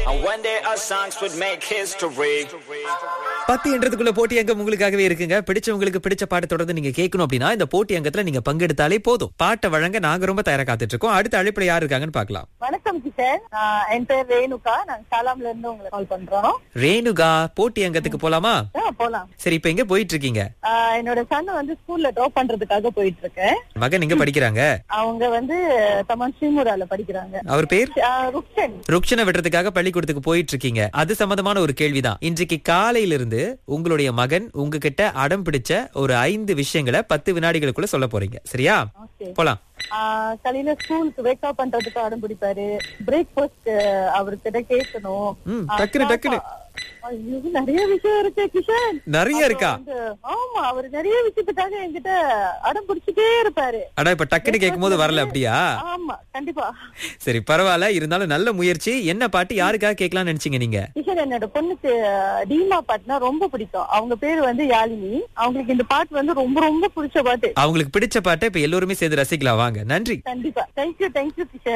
And one day our songs would make history. பத்து என்றதுக்குள்ள போட்டி அங்கம் உங்களுக்காகவே இருக்குங்க பிடிச்சவங்களுக்கு பிடிச்ச பாட்டை தொடர்ந்து நீங்க கேட்கணும் அப்படின்னா இந்த போட்டி அங்கத்துல நீங்க பங்கெடுத்தாலே போதும் பாட்டை வழங்க நாங்க ரொம்ப தயாரா காத்துட்டு இருக்கோம் அடுத்த அழைப்புல யார் இருக்காங்கன்னு பார்க்கலாம் வணக்கம் கிஷன் ஆஹ் என் பேர் ரேணுகா நாங்க சாலாம்ல இருந்து உங்களுக்கு கால் பண்றோம் ரேணுகா போட்டி அங்கத்துக்கு போலாமா ஆ, போலாம் சரி இப்ப எங்க போயிட்டு இருக்கீங்க ஆஹ் என்னோட சன் வந்து ஸ்கூல்ல ட்ராப் பண்றதுக்காக போயிட்டு இருக்கேன் மகன் எங்க படிக்கிறாங்க அவங்க வந்து தமன் ஸ்ரீமுரால படிக்கிறாங்க அவர் பேர் ஆஹ் ருக்ஷன் ருக்ஷனை விடுறதுக்காக பள்ளிக்கூடத்துக்கு போயிட்டு இருக்கீங்க அது சம்பந்தமான ஒரு கேள்விதான் இன்றைக்கு காலையில இருந்து உங்களுடைய மகன் உங்ககிட்ட அடம் பிடிச்ச ஒரு ஐந்து விஷயங்களை பத்து வினாடிகளுக்குள்ள சொல்ல போறீங்க சரியா ஓகே போலாம் ஆஹ் காலையில ஸ்கூலுக்கு வேக் அப் பண்றதுக்கு அடம் பிடிப்பாரு பிரேக்ஃபாஸ்ட் அவர்கிட்ட கேட்கணும் ம், ஆஹ் டக்குனு, சாப்பா- டக்குனு. ஐயோ, நிறைய விஷயம் இருக்கு கிஷன் நிறைய அப்புறம் இருக்கா வந்து, ஆமா அவர் நிறைய விஷயத்துக்காக என்கிட்ட அடம் பிடிச்சிட்டே இருப்பாரு அடா இப்ப டக்குன்னு கேட்கும் போது வரல அப்படியா ஆமா கண்டிப்பா சரி பரவாயில்ல இருந்தாலும் நல்ல முயற்சி என்ன பாட்டு யாருக்காக கேட்கலாம்னு நினைச்சீங்க நீங்க கிஷன் என்னோட பொண்ணுக்கு அஹ், டீமா பாட்டுனா ரொம்ப பிடிக்கும் அவங்க பேரு வந்து யாழினி அவங்களுக்கு இந்த பாட்டு வந்து ரொம்ப ரொம்ப பிடிச்ச பாட்டு அவங்களுக்கு பிடிச்ச பாட்டை இப்ப எல்லோருமே சேர்ந்து ரசிக்கலாம் வாங்க நன்றி கண்டிப்பா தேங்க்யூ தேங்க்யூ கிஷன்